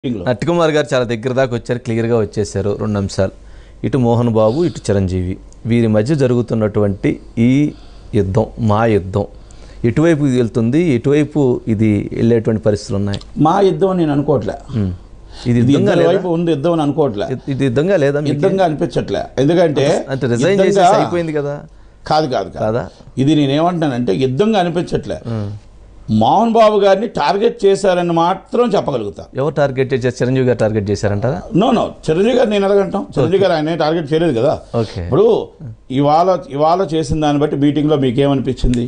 మీటింగ్లో. నట్టికుమార్ గారు చాలా దగ్గర దాకా వచ్చారు క్లియర్గా వచ్చేసారు రెండు అంశాలు ఇటు మోహన్ బాబు ఇటు చిరంజీవి వీరి మధ్య జరుగుతున్నటువంటి ఈ యుద్ధం మా యుద్ధం ఎటువైపు ఇది వెళ్తుంది ఎటువైపు ఇది వెళ్ళేటువంటి పరిస్థితులు ఉన్నాయి మా యుద్ధం అని నేను అనుకోవట్లే ఉమ్. ఇది ఇది యుద్ధంగా ఇద్దరి లేదా వైపు ఉంది యుద్ధం అని అనుకోవట్లే ఇది యుద్ధంగా లేదా మీకు? యుద్ధంగా అనిపించట్లే ఎందుకంటే అంటే రిజైన్ చేసేసి యుద్ధంగా- అయిపోయింది కదా కాదు కాదు కాదు కాదా ఇది నేనేమంటున్నానంటే యుద్ధంగా అనిపించట్లే మోహన్ బాబు గారిని టార్గెట్ చేశారని మాత్రం చెప్పగలుగుతా ఎవరు టార్గెట్ చేశారు చిరంజీవి గారు టార్గెట్ చేశారంటారా నో నో చిరంజీవి గారు నేను ఎలాగంటాం చిరంజీవి గారు ఆయన టార్గెట్ చేయలేదు కదా ఓకే ఇప్పుడు ఇవాళ ఇవాళ చేసిన దాన్ని బట్టి మీటింగ్లో మీకేమనిపించింది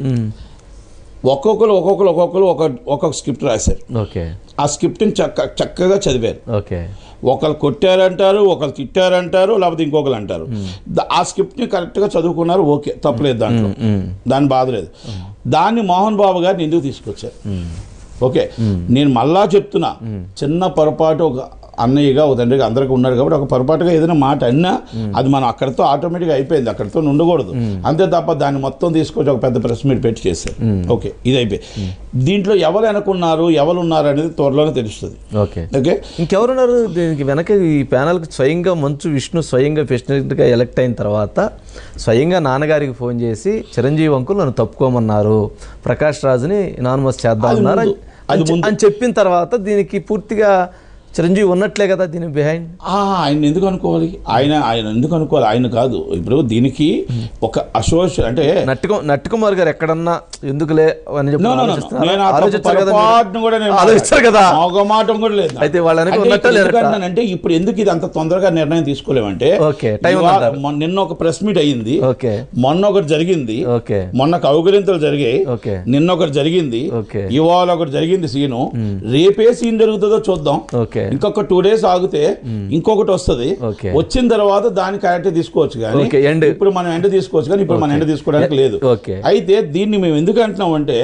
ఒక్కొక్కరు ఒక్కొక్కరు ఒక్కొక్కరు ఒక ఒక్కొక్క స్క్రిప్ట్ రాశారు ఓకే ఆ స్క్రిప్ట్ని చక్క చక్కగా చదివారు ఓకే ఒకరు కొట్టారంటారు ఒకరు తిట్టారంటారు లేకపోతే ఇంకొకరు అంటారు ద- ఆ స్క్రిప్ట్ని కరెక్ట్గా చదువుకున్నారు ఓకే తప్పలేదు దాంట్లో ఉమ్. దాని బాధ లేదు దాన్ని మోహన్ బాబు గారిని ఎందుకు తీసుకొచ్చారు ఓకే నేను మళ్ళా చెప్తున్నా చిన్న పొరపాటు ఒక అన్నయ్యగా ఒక తండ్రిగా అందరికీ ఉన్నాడు కాబట్టి ఒక పొరపాటుగా ఏదైనా మాట అన్నా అది మనం అక్కడితో ఆటోమేటిక్గా అయిపోయింది అక్కడితో ఉండకూడదు అంతే తప్ప దాన్ని మొత్తం తీసుకొచ్చి ఒక పెద్ద ప్రెస్ మీట్ పెట్టి చేశారు ఓకే ఇది అయిపోయి దీంట్లో ఎవరు అనుకున్నారు ఎవరు ఉన్నారు అనేది త్వరలోనే తెలుస్తుంది ఓకే ఓకే ఇంకెవరున్నారు దీనికి వెనక ఈ ప్యానల్కి స్వయంగా మంచు విష్ణు స్వయంగా ప్రెసిడెంట్గా ఎలక్ట్ అయిన తర్వాత స్వయంగా నాన్నగారికి ఫోన్ చేసి చిరంజీవి అంకుల్ నన్ను తప్పుకోమన్నారు ప్రకాష్ రాజుని నానమస్ చేద్దాం అది అన్నారు ముందు. అది అని చె- అని చెప్పిన తర్వాత దీనికి పూర్తిగా చిరంజీవి ఉన్నట్లే కదా దీని బిహైండ్ ఆ, ఆయన ఎందుకు అనుకోవాలి ఆయన ఆయన ఎందుకు అనుకోవాలి ఆయన కాదు ఇప్పుడు దీనికి ఒక అసోసియేషన్ అంటే నట్టుకు నట్టుకుమార్ గారు ఎక్కడన్నా ఎందుకులే అని చెప్పి No, no, no, no. ఆలోచిస్తున్నారా? నేను ఆ తప్పు ఆలోచించారు కదా మీరు? పొరపాటును కూడా నేను ఆలోచించారు కదా మొగమాటం కూడా లేదు అయితే వాళ్ళ వెనక అంటే ఉన్నట్టా ఇక్కడ ఎందుకు లేనట్టా? అంటున్నానంటే ఇప్పుడు ఎందుకు ఇది అంత తొందరగా నిర్ణయం తీసుకోలేమంటే ఓకే, టైం ఇవాళ- ఉందంటారు. మొన్న- నిన్న ఒక ప్రెస్ మీట్ అయ్యింది ఓకే మొన్న ఒకటి జరిగింది ఓకే మొన్న కౌగిలింతలు జరిగాయి ఓకే నిన్న ఒకటి జరిగింది ఓకే ఇవాళ ఒకటి జరిగింది సీను రేపే సీన్ జరుగుతుందో చూద్దాం ఓకే ఇంకొక టూ డేస్ ఆగితే ఇంకొకటి వస్తుంది ఓకే. వచ్చిన తర్వాత దాని క్యారెక్టర్ తీసుకోవచ్చు కానీ ఓకే, end. ఇప్పుడు మనం ఎండ తీసుకోవచ్చు కానీ ఇప్పుడు మనం ఎండ తీసుకోవడానికి లేదు ఓకే అయితే దీన్ని మేము ఎందుకు అంటున్నాం అంటే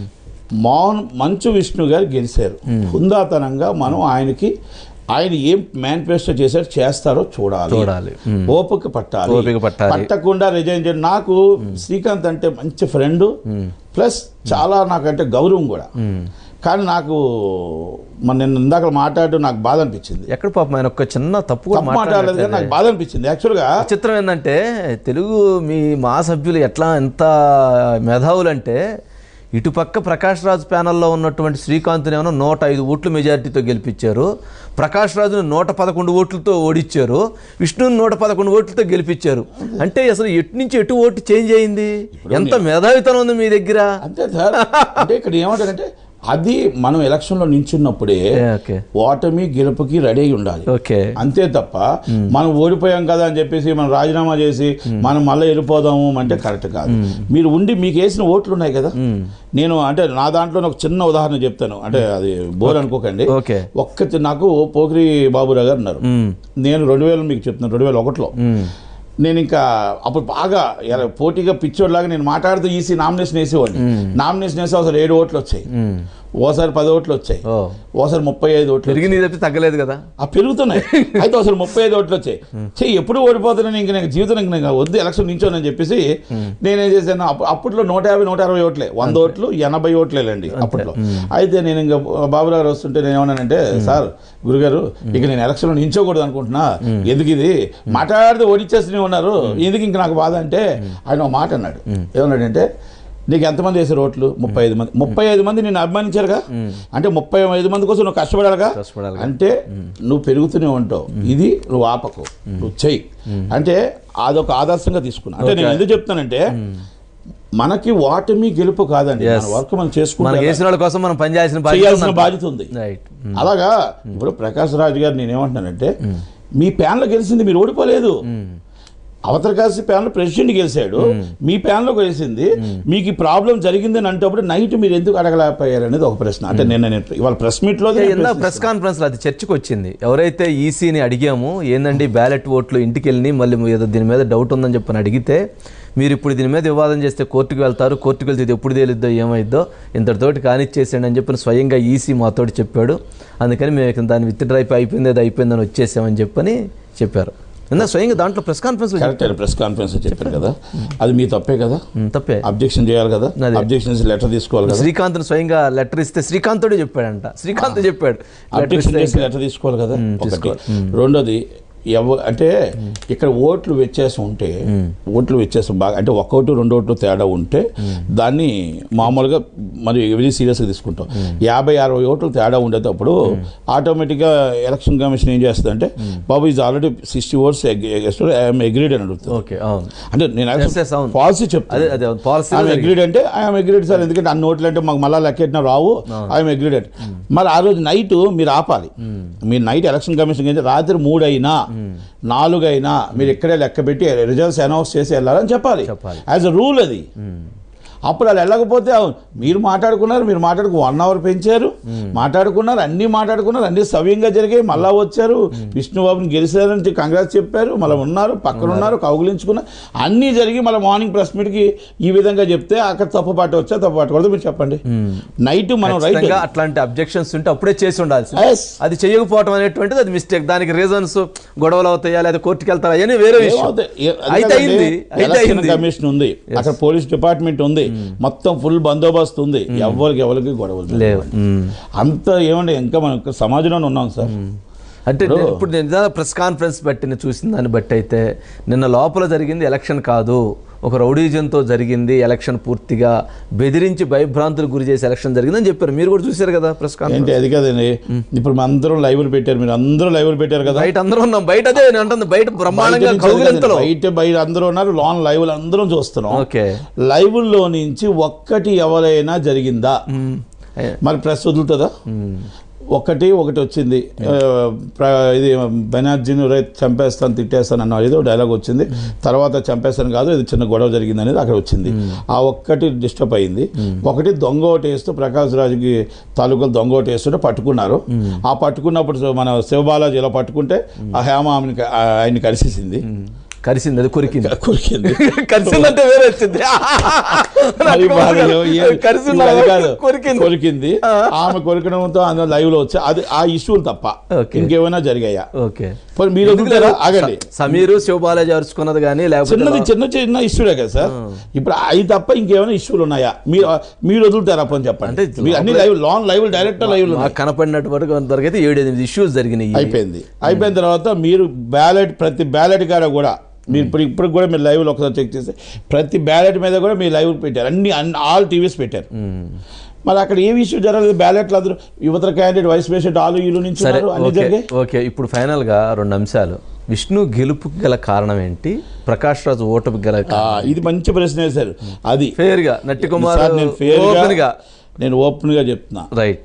మౌన్ మంచు విష్ణు గారు గెలిచారు హుందాతనంగా మనం ఆయనకి ఆయన ఏం మేనిఫెస్టో చేశారు చేస్తారో చూడాలి చూడాలి మ్మ్. ఓపిక పట్టాలి ఓపిక పట్టాలి. పట్టకుండా రిజైన్ చేయడం నాకు శ్రీకాంత్ అంటే మంచి ఫ్రెండ్ ప్లస్ చాలా నాకంటే గౌరవం కూడా మ్మ్. కానీ నాకు మన నిన్న ఇందాక మాట్లాడడం నాకు బాధ అనిపించింది ఎక్కడ పాపం ఆయన ఒక చిన్న తప్పు కూడా తప్పు మాట్లాడలేదు కానీ నాకు బాధ అనిపించింది యాక్చువల్గా చిత్రం ఏంటంటే తెలుగు మీ మా సభ్యులు ఎట్లా ఎంత మేధావులు అంటే ఇటుపక్క ప్రకాష్ రాజ్ ప్యానల్లో ఉన్నటువంటి శ్రీకాంత్ని ఏమో నూట ఐదు ఓట్లు మెజారిటీతో గెలిపించారు ప్రకాష్ రాజును నూట పదకొండు ఓట్లతో ఓడించారు విష్ణుని నూట పదకొండు ఓట్లతో గెలిపించారు అంటే అసలు ఎటు నుంచి ఎటు ఓటు చేంజ్ అయింది ఎంత మేధావితనం ఉంది మీ దగ్గర అంతే సార్ అంటే ఇక్కడ ఏమంటారంటే అది మనం ఎలక్షన్లో నించున్నప్పుడే ఓకే ఓటమి గెలుపుకి రెడీ అయి ఉండాలి ఓకే అంతే తప్ప మనం ఓడిపోయాం కదా అని చెప్పేసి మనం రాజీనామా చేసి మనం మళ్ళీ వెళ్ళిపోదాము అంటే కరెక్ట్ కాదు మీరు ఉండి మీకు వేసిన ఓట్లు ఉన్నాయి కదా నేను అంటే నా దాంట్లో ఒక చిన్న ఉదాహరణ చెప్తాను అంటే అది బోర్ అనుకోకండి ఓకే ఒక్క చి- నాకు పోకిరి బాబురావు గారు ఉన్నారు మ్మ్. నేను రెండు వేలు మీకు చెప్తున్నాను రెండు వేల ఒకటిలో మ్మ్. నేను ఇంకా అప్పుడు బాగా ఎర- పోటీగా పిచ్చోడ్లాగా నేను మాట్లాడుతూ ఈసీ నామినేషన్ వేసేవాడిని నామినేషన్ వేసి ఒకసారి ఏడు ఓట్లు వచ్చాయి మ్మ్. ఓసారి పది ఓట్లు వచ్చాయి ఓ ఓసారి ముప్పై ఐదు ఓట్లు పెరిగింది తప్పి తగ్గలేదు కదా ఆ పెరుగుతున్నాయి అయితే ఒకసారి ముప్పై ఐదు ఓట్లు వచ్చాయి చెయ్యి ఎప్పుడు ఓడిపోతున్నాను ఇంక నాకు జీవితం ఇంక నాకు వద్దు ఎలక్షన్ నించోనని చెప్పేసి నేనేం చేశాను అప్పు- అప్పట్లో నూట యాభై నూట అరవై ఓట్లే వంద ఓట్లు ఎనభై ఓట్లేలండి అప్పట్లో అయితే నేను ఇంకా బాబురావు గారు వస్తుంటే నేను ఏమన్నానంటే సార్ గురుగారు ఇక నేను ఎలక్షన్లో నించోకూడదు అనుకుంటున్నా ఎందుకు ఇది మాట్లాడితే ఓడిచ్చేస్తూనే ఉన్నారు ఎందుకు ఇంక నాకు బాధ అంటే ఆయన ఒక మాట అన్నాడు ఏమన్నాడంటే నీకు ఎంతమంది వేసారు ఓట్లు ముప్పై ఐదు మంది ముప్పై ఐదు మంది నిన్ను అభిమానించారుగా అంటే ముప్పై ఐదు మంది కోసం నువ్వు కష్టపడాలిగా కష్టపడాలి అంటే నువ్వు పెరుగుతూనే ఉంటావు ఇది నువ్వు ఆపకు నువ్వు చెయ్యి అంటే అదొక ఆదర్శంగా తీసుకున్నా అంటే నేను ఎందుకు చెప్తానంటే మనకి ఓటమి గెలుపు కాదండి మన వర్క్ మనం మనకి చేసుకుంటే వేసిన వాళ్ళ కోసం మనం పనిచేయాల్సిన బాధ్యత చేయాల్సిన బాధ్యత ఉంది రైట్ అలాగా ఇప్పుడు ప్రకాష్ రాజు గారు నేనేమంటున్నానంటే మీ ప్యాన్లో గెలిచింది మీరు ఓడిపోలేదు అవతల కాసి ప్యాన్లో ప్రెసిడెంట్ గెలిచాడు మీ ప్యాన్లో గెలిచింది మీకు ఈ ప్రాబ్లం జరిగిందని అంటప్పుడు నైట్ మీరు ఎందుకు అడగలేకపోయారు అనేది ఒక ప్రశ్న అంటే నిన్న నేను ఇవాళ ప్రెస్ మీట్లో ఇందా ప్రెస్ కాన్ఫరెన్స్ లో అది చర్చకు వచ్చింది ఎవరైతే ఈసీని అడిగామో ఏందండి బ్యాలెట్ ఓట్లు ఇంటికి వెళ్ళి మళ్ళీ ఏదో దీని మీద డౌట్ ఉందని చెప్పని అడిగితే మీరు ఇప్పుడు దీని మీద వివాదం చేస్తే కోర్టుకు వెళ్తారు కోర్టుకు వెళ్తే ఇది ఎప్పుడు తేలిద్దో ఏమైద్దో ఇంతటితోటి కానిచ్చేసేయండి అని చెప్పని స్వయంగా ఈసీ మాతోటి చెప్పాడు అందుకని మేము ఇక దాన్ని విత్ డ్రైప్ అయిపోయింది అది అయిపోయిందని వచ్చేసామని చెప్పని చెప్పారు నిన్న స్వయంగా దాంట్లో ప్రెస్ కాన్ఫరెన్స్ లో కరెక్ట్ ప్రెస్ కాన్ఫరెన్స్ చెప్పారు కదా అది మీ తప్పే కదా ఉమ్, తప్పే అబ్జెక్షన్ చేయాలి కదా అదే. అబ్జెక్షన్స్ లెటర్ తీసుకోవాలి కదా శ్రీకాంత్ స్వయంగా లెటర్ ఇస్తే శ్రీకాంతుడే చెప్పాడంట శ్రీకాంత్ చెప్పాడు లెటర్ అబ్జెక్షన్ ఇస్తే చేసి లెటర్ తీసుకోవాలి కదా ఒకటి రెండోది ఎవ అంటే ఇక్కడ ఓట్లు వ్యత్యాసం ఉంటే ఓట్లు వ్యత్యాసం బాగా అంటే ఒక ఓటు రెండు ఓట్లు తేడా ఉంటే దాన్ని మామూలుగా మరి వెరీ సీరియస్గా తీసుకుంటాం యాభై అరవై ఓట్లు తేడా ఉండేటప్పుడు ఆటోమేటిక్గా ఎలక్షన్ కమిషన్ ఏం చేస్తుంది అంటే బాబు is already sixty votes I'm agreed అని అడుగుతుంది ఓకే అవును అంటే నేను Yes, yes, అవును. పాలసీ అదే చెప్తాను అదే పాలసీ ఐఎమ్ అగ్రీడ్ అంటే ఐఎమ్ అగ్రీడ్ సార్ ఎందుకంటే అన్ని ఓట్లు అంటే మాకు మళ్ళీ లెక్కెట్టిన రావు ఐఎమ్ అగ్రీడ్ అంటే మరి ఆ రోజు నైట్ మీరు ఆపాలి మీరు నైట్ ఎలక్షన్ కమిషన్ అయితే రాత్రి మూడు అయినా నాలుగు అయినా మీరు ఇక్కడే లెక్క పెట్టి రిజల్ట్స్ అనౌన్స్ చేసి వెళ్ళాలని చెప్పాలి చెప్పాలి. యాజ్ అ రూల్ అది అప్పుడు వాళ్ళు వెళ్ళకపోతే అవును, మీరు మాట్లాడుకున్నారు మీరు మాట్లాడుకు వన్ అవర్ పెంచారు మాట్లాడుకున్నారు అన్ని మాట్లాడుకున్నారు అన్ని సవ్యంగా జరిగాయి మళ్ళా వచ్చారు విష్ణుబాబుని గెలిచారని కంగ్రాట్స్ చెప్పారు మళ్ళీ ఉన్నారు పక్కన ఉన్నారు కౌగులించుకున్నారు అన్నీ జరిగి మళ్ళీ మార్నింగ్ ప్రెస్ మీట్కి ఈ విధంగా చెప్తే అక్కడ తప్పు పాట వచ్చా తప్పు పట్టకూడదు మీరు చెప్పండి నైట్ మనం రైట్ ఖచ్చితంగా అట్లాంటి అబ్జెక్షన్స్ ఉంటే అప్పుడే చేసి ఉండాల్సి Yes. అది చేయకపోవడం అనేటువంటిది అది మిస్టేక్ దానికి రీజన్స్ గొడవలు అవుతాయా లేదా కోర్టుకి వెళ్తారా అని వేరే విషయం ఏమవుతాయి? ఏ- అదే అయితే కదండి, అయింది అయితే ఎలక్షన్ అయింది కమిషన్ ఉంది అక్కడ పోలీస్ డిపార్ట్మెంట్ ఉంది మొత్తం ఫుల్ బందోబస్తు ఉంది ఎవరికి ఎవరికి గొడవలు లేవు. లేవు మ్మ్. అంత ఏమండి ఇంకా మనం ఇంకా సమాజంలో ఉన్నాం సార్ అంటే నేను ఇప్పుడు నేను నిజంగా ప్రెస్ కాన్ఫరెన్స్ బట్టి నేను చూసిన దాన్ని బట్టి అయితే నిన్న లోపల జరిగింది ఎలక్షన్ కాదు ఒక రౌడీజంతో జరిగింది ఎలక్షన్ పూర్తిగా బెదిరించి భయభ్రాంతులకు గురి చేసి ఎలక్షన్ జరిగిందని చెప్పారు మీరు కూడా చూశారు కదా ప్రెస్ కాన్ఫరెన్స్ ఏంటి అది కదండి ఇప్పుడు మన అందరం లైవ్లు పెట్టారు మీరు అందరూ లైవ్లు పెట్టారు కదా బయట అందరూ ఉన్నాం బయట అదే నేను అంటుంది బయట బయట బ్రహ్మాండంగా నుంచి అది కదండి, కౌగిలింతలో బయట బయట అందరూ ఉన్నారు లాన్ లైవ్లు అందరం చూస్తున్నాం ఓకే లైవ్లో నుంచి ఒక్కటి ఎవరైనా జరిగిందా మరి ప్రెస్ వదులుతుందా ఒకటి ఒకటి వచ్చింది ఆ, ప్ర- ఇది బెనర్జీని రైతు చంపేస్తాను తిట్టేస్తాను అన్న ఏదో డైలాగ్ వచ్చింది తర్వాత చంపేస్తాను కాదు ఇది చిన్న గొడవ జరిగింది అనేది అక్కడ వచ్చింది ఆ ఒక్కటి డిస్టర్బ్ అయింది ఒకటి దొంగ ఓటు వేస్తూ ప్రకాష్ రాజుకి తాలూకాలు దొంగ ఓటు వేస్తుంటే పట్టుకున్నారు ఆ పట్టుకున్నప్పుడు మన శివబాలాజీ ఇలా పట్టుకుంటే ఆ హేమ ఆమెని క- ఆ- ఆయన్ని కలిసేసింది కలిసింది అది కొరికింది కొరికింది కలిసిందంటే వేరే వచ్చింది మరి బాగా ఏ- కలిసింది అది కాదు. కొరికింది కొరికింది ఆమె కొరికడంతో అందులో లైవ్ లో వచ్చి అది ఆ ఇష్యూలు తప్ప Okay. ఇంకేమైనా జరిగాయా ఓకే పోనీ మీరు వదులుతారా ఆగండి సమీరు శివబాలాజీ అరుచుకున్నది కానీ లేకపోతే చిన్నది చిన్న చిన్న ఇష్యూలే కదా సార్ ఇప్పుడు అవి తప్ప ఇంకేమైనా ఇష్యూలు ఉన్నాయా మీరు మీరు వదులుతారా పోనీ చెప్పండి అంటే మీరు అన్ని live long live direct live మాకు కనపడినట్టు వరకు అంతవరకు అయితే ఏడు ఎనిమిది ఇష్యూస్ జరిగినాయి అయిపోయింది అయిపోయిన తర్వాత మీరు బ్యాలెట్ ప్రతి బ్యాలెట్ కాడ కూడా మీరు ఇప్పుడు ఇప్పుడు కూడా మీరు లైవ్లో ఒకసారి చెక్ చేస్తే ప్రతి బ్యాలెట్ మీద కూడా మీరు లైవ్ పెట్టారు అన్ని ఆల్ టీవీస్ పెట్టారు మరి అక్కడ ఏ ఇష్యూ జరగలేదు బ్యాలెట్లు అందరూ యువత క్యాండిడేట్ వైస్ ప్రెసిడెంట్ ఆలు వీళ్ళు నుంచి సరే ఉన్నారు, అన్ని ఓకే జరిగాయి ఓకే ఇప్పుడు ఫైనల్ గా రెండు అంశాలు విష్ణు గెలుపుకి గల కారణం ఏంటి ప్రకాష్ రాజు ఓటమికి గల ఆ, ఇది మంచి ప్రశ్న వేశారు అది ఫేర్ గా నట్టి కుమార్ సార్, నేను fair గా- ఓపెన్ గా నేను ఓపెన్ గా చెప్తున్నా రైట్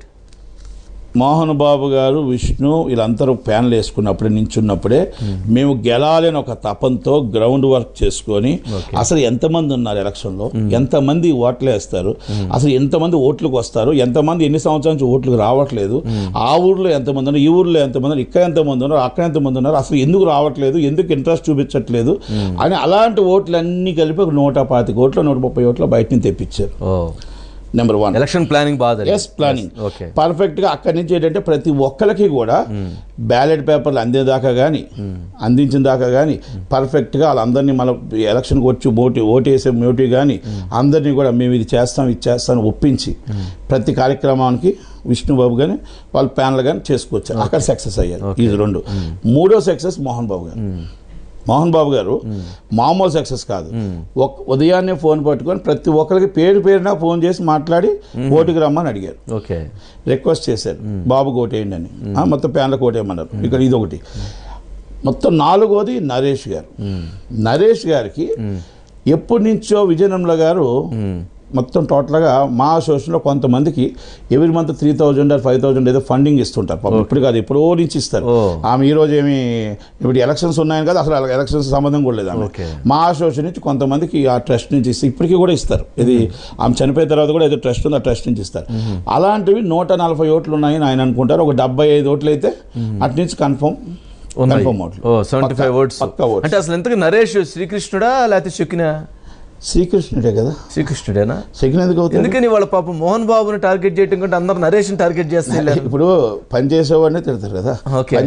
మోహన్ బాబు గారు విష్ణు వీళ్ళందరూ ప్యాన్లు వేసుకున్నప్పుడే నించున్నప్పుడే మేము గెలాలని ఒక తపంతో గ్రౌండ్ వర్క్ చేసుకొని అసలు ఎంతమంది ఉన్నారు ఎలక్షన్లో ఎంతమంది ఓట్లు వేస్తారు అసలు ఎంతమంది ఓట్లకు వస్తారు ఎంతమంది ఎన్ని సంవత్సరాల నుంచి ఓట్లకు రావట్లేదు ఆ ఊర్లో ఎంతమంది ఉన్నారు ఈ ఊర్లో ఎంతమంది ఉన్నారు ఇక్కడ ఎంతమంది ఉన్నారు అక్కడ ఎంతమంది ఉన్నారు అసలు ఎందుకు రావట్లేదు ఎందుకు ఇంట్రెస్ట్ చూపించట్లేదు అని అలాంటి ఓట్లు అన్ని కలిపి ఒక నూట పాతిక ఓట్లు నూట ముప్పై ఓట్లు బయట నుంచి తెప్పించారు ఓ నెంబర్ వన్ ఎలక్షన్ ప్లానింగ్ బాగా జరిగింది. ఎస్ ప్లానింగ్ ఓకే పర్ఫెక్ట్ గా అక్కడి నుంచి ఏంటంటే ప్రతి ఒక్కరికి కూడా బ్యాలెట్ పేపర్లు అందేదాకా కానీ అందించిన దాకా కానీ పర్ఫెక్ట్ గా వాళ్ళందరినీ మన ఎలక్షన్కి వచ్చి ఓటు ఓటేసే మోటివ్ కానీ అందరినీ కూడా మేము ఇది చేస్తాం ఇది చేస్తాం అని ఒప్పించి ప్రతి కార్యక్రమానికి విష్ణుబాబు కానీ వాళ్ళ ప్యానల్ కానీ చేసుకొచ్చారు అక్కడ సక్సెస్ అయ్యారు ఇది రెండు మూడో సక్సెస్ మోహన్ బాబు గారు మోహన్ బాబు గారు మామూలు సక్సెస్ కాదు ఒక ఉదయాన్నే ఫోన్ పట్టుకొని ప్రతి ఒక్కరికి పేరు పేరున ఫోన్ చేసి మాట్లాడి ఓటుకి రమ్మని అడిగారు ఓకే రిక్వెస్ట్ చేశారు బాబుకి ఓటేయండి అని ఆ, మొత్తం ప్యాన్లకు ఓటేయమన్నారు ఇక్కడ ఇది ఒకటి మొత్తం నాలుగోది నరేష్ గారు నరేష్ గారికి ఎప్పటి నుంచో విజయనగరంలో గారు మొత్తం టోటల్గా మా అసోసియేషన్లో కొంతమందికి every month three thousand or five thousand ఏదో ఫండింగ్ ఇస్తుంటారు పాపం ఇప్పుడు కాదు ఎప్పుడో నుంచి ఇస్తారు ఓ. ఆమె ఈ రోజు ఏమి ఇప్పుడు ఎలక్షన్స్ ఉన్నాయని కదా అసలు ఎలక్షన్స్ సంబంధం కూడా లేదు ఆమె. ఓకే. మా అసోసియేషన్ నుంచి కొంతమందికి ఆ ట్రస్ట్ నుంచి ఇస్తే ఇప్పటికీ కూడా ఇస్తారు ఇది ఆమె చనిపోయిన తర్వాత కూడా ఏదో ట్రస్ట్ ఉంది ఆ ట్రస్ట్ నుంచి ఇస్తారు అలాంటివి నూట నలభై ఓట్లు ఉన్నాయని ఆయన అనుకుంటారు ఒక డెబ్బై ఐదు ఓట్లు అయితే అటు నుంచి కన్ఫర్మ్ ఉన్నాయి కన్ఫర్మ్ ఓట్లు ఓ సెవెంటీ ఫైవ్ ఓట్స్ పక్కా ఓట్స్ అంటే అసలు ఎంతకు నరేష్ శ్రీకృష్ణుడా లేకపోతే శుకినా శ్రీకృష్ణుడే కదా శ్రీకృష్ణుడేనా సెకండ్ ఎందుకు అవుతుంది ఎందుకని వాళ్ళ పాపం మోహన్ బాబుని టార్గెట్ చేయటం కంటే అందరు నరేష్ని టార్గెట్ చేస్తే ఇప్పుడు పని చేసేవాడినే తిడతారు కదా ఓకే